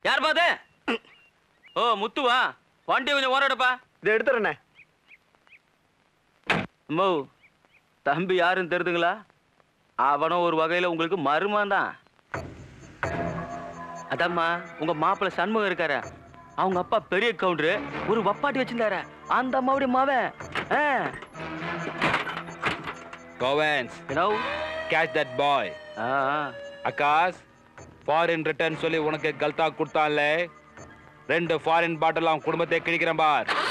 யார் பாது ஓ முத்துவா வண்டி கொஞ்சம் ஓரடப்பா இதை எடுத்துறேண்ணே அம்மோ தம்பி யாருன்னு தெரியுதுங்களா அவனும் ஒரு வகையில உங்களுக்கு மருமன் தான் அதாம்மா உங்க மாப்பிள்ளை சண்முகம் இருக்காரு அவங்க அப்பா பெரிய கவுண்டரு ஒரு வப்பாட்டி வச்சிருந்தாரு அந்த அம்மாவுடைய மாவன் ஆ கோவன்ஸ் you know? Catch that boy ஆ ஆ. அக்காஸ் ஃபாரின் ரிட்டர்ன் சொல்லி உனக்கு கல்தா கொடுத்தான்ல ரெண்டு ஃபாரின் பாட்டில் அவன் குடும்பத்தை கிழிக்கிறேன் பார்